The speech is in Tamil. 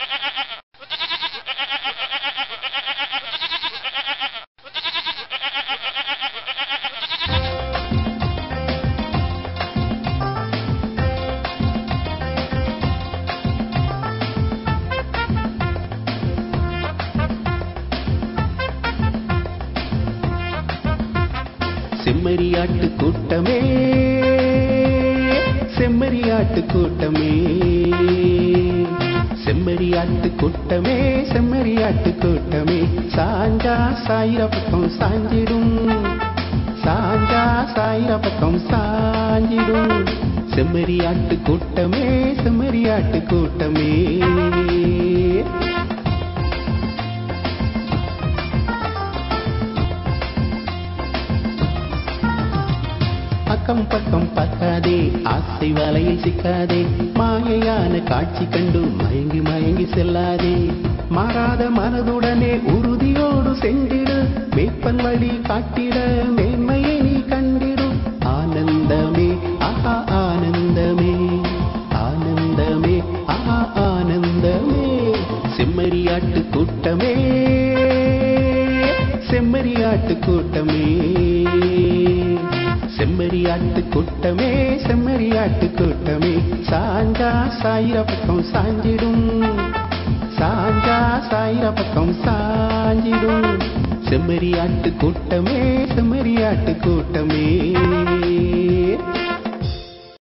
செம்மறியாட்டு கூட்டமே செம்மறியாட்டு கூட்டமே செம்மறியாட்டு கூட்டமே செம்மறியாட்டு கூட்டமே சாஞ்சா சாயிர பக்கம் சாஞ்சிடும் சாஞ்சா சாயிர பக்கம் சாஞ்சிடும் செம்மறியாட்டு கூட்டமே செம்மறியாட்டு கூட்டமே அக்கம் பக்கம் பார்க்காதே ஆசை வலையில் சிக்காதே மாயையான காட்சி கண்டு மயங்கி மயங்கி செல்லாதே மாறாத மனதுடனே உறுதியோடு சென்றிடு வேப்பன் வழி காட்டிட மேன்மையை நீ கண்டிடு ஆனந்தமே ஆஹா ஆனந்தமே ஆனந்தமே ஆஹா ஆனந்தமே செம்மறியாட்டு கூட்டமே செம்மறியாட்டு கூட்டமே செம்மறியாட்டு கூட்டமே செம்மறியாட்டு கூட்டமே சாஞ்சா சாயிர பக்கம் சாஞ்சிடும் சாஞ்சா சாயிர பக்கம் சாஞ்சிடும் செம்மறியாட்டு கூட்டமே செம்மறியாட்டு கூட்டமே